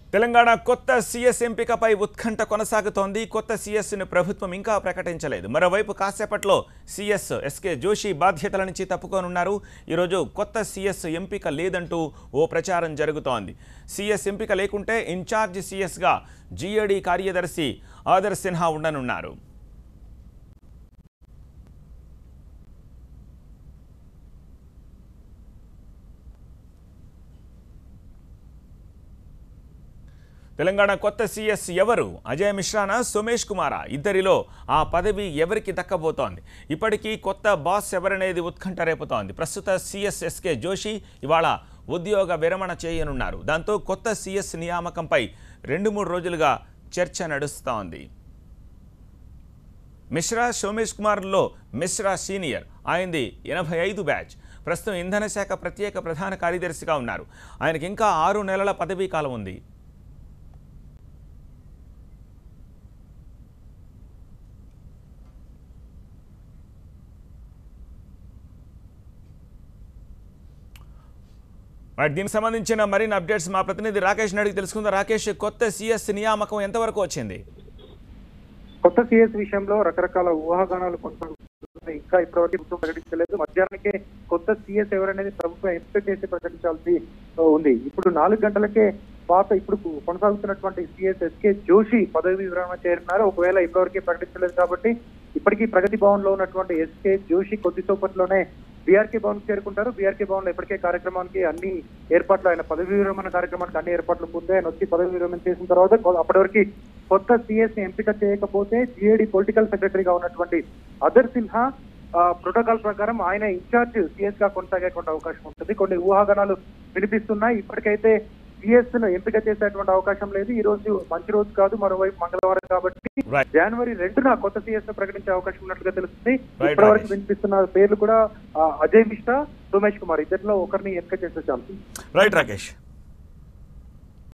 తెలంగాణ కొత్త సీఎస్ ఎంపికపై ఉత్కంఠ కొనసాగుతోంది కొత్త సీఎస్ను ప్రభుత్వం ఇంకా ప్రకటించలేదు మరోవైపు కాసేపట్లో సీఎస్ ఎస్కే జోషి బాధ్యతల నుంచి తప్పుకోనున్నారు ఈరోజు కొత్త సీఎస్ ఎంపిక లేదంటూ ఓ ప్రచారం జరుగుతోంది సీఎస్ ఎంపిక లేకుంటే ఇన్ఛార్జ్ సీఎస్గా జీఏడీ కార్యదర్శి ఆదర్ సిన్హా ఉండనున్నారు తెలంగాణ కొత్త సీఎస్ ఎవరు అజయ్ మిశ్రానా సోమేష్ కుమారా ఇద్దరిలో ఆ పదవి ఎవరికి దక్కబోతోంది ఇప్పటికీ కొత్త బాస్ ఎవరనేది ఉత్కంఠ రేపుతోంది ప్రస్తుత సీఎస్ ఎస్కే జోషి ఇవాళ ఉద్యోగ విరమణ చేయనున్నారు దాంతో కొత్త సీఎస్ నియామకంపై రెండు మూడు రోజులుగా చర్చ నడుస్తోంది మిశ్రా సోమేష్ కుమార్లో మిశ్రా సీనియర్ ఆయనది ఎనభై ఐదు బ్యాచ్ ప్రస్తుతం ఇంధన శాఖ ప్రత్యేక ప్రధాన కార్యదర్శిగా ఉన్నారు ఆయనకి ఇంకా ఆరు నెలల పదవీ కాలం ఉంది రైట్ దీనికి సంబంధించిన మరిన్ని అప్డేట్స్ మా ప్రతినిధి రాకేష్ అడిగి తెలుసుకుందాం రాకేష్ కొత్త సిఎస్ నియామకం ఎంతవరకు వచ్చింది కొత్త సిఎస్ విషయంలో రకరకాల ఊహాగానాలు కొనసాగుతున్నాయి ఇంకా ఇప్పటివరకు ప్రభుత్వం ప్రకటించలేదు మధ్యాహ్నానికే కొత్త సిఎస్ ఎవరనేది ప్రభుత్వం ఎంపిక చేసి ప్రకటించాల్సి ఉంది ఇప్పుడు నాలుగు గంటలకే పాత ఇప్పుడు కొనసాగుతున్నటువంటి సిఎస్ ఎస్కే జోషి పదవి విరమణ చేరున్నారు ఒకవేళ ఇప్పటివరకు ప్రకటించలేదు కాబట్టి ఇప్పటికీ ప్రగతి భవన్ లో ఉన్నటువంటి ఎస్కే జోషి కొద్దిసేపట్లోనే బీఆర్కే భవన్ చేరుకుంటారు బీఆర్కే భవన్ లో ఇప్పటికే కార్యక్రమానికి అన్ని ఏర్పాట్లు ఆయన పదవి విరమణ కార్యక్రమానికి అన్ని ఏర్పాట్లు పూర్తి ఆయన వచ్చి పదవి విరమణ చేసిన తర్వాత కొ- అప్పటివరకు కొత్త సిఎస్ ని ఎంపిక చేయకపోతే జిఏడి పొలిటికల్ సెక్రటరీగా ఉన్నటువంటి అదర్ సిన్హా ఆ, ప్రోటోకాల్ ప్రకారం ఆయన ఇన్ఛార్జ్ సిఎస్ గా కొనసాగేటువంటి అవకాశం ఉంటుంది కొన్ని ఊహాగానాలు వినిపిస్తున్నాయి ఇప్పటికైతే సిఎస్ ను ఎంపిక చేసేటువంటి అవకాశం లేదు ఈ రోజు మంచి రోజు కాదు మరోవైపు మంగళవారం కాబట్టి Right. జనవరి రెండున కొత్త సిఎస్ ను ప్రకటించే అవకాశం ఉన్నట్లుగా తెలుస్తుంది Right, ఇప్పటివరకు Rajesh. వినిపిస్తున్న పేర్లు కూడా ఆ, అజయ్ మిశ్రా సోమేష్ కుమార్ ఇద్దరిలో ఒకరిని ఎంపిక చేసే ఛాన్స్ ఉంది. రైట్ రాకేష్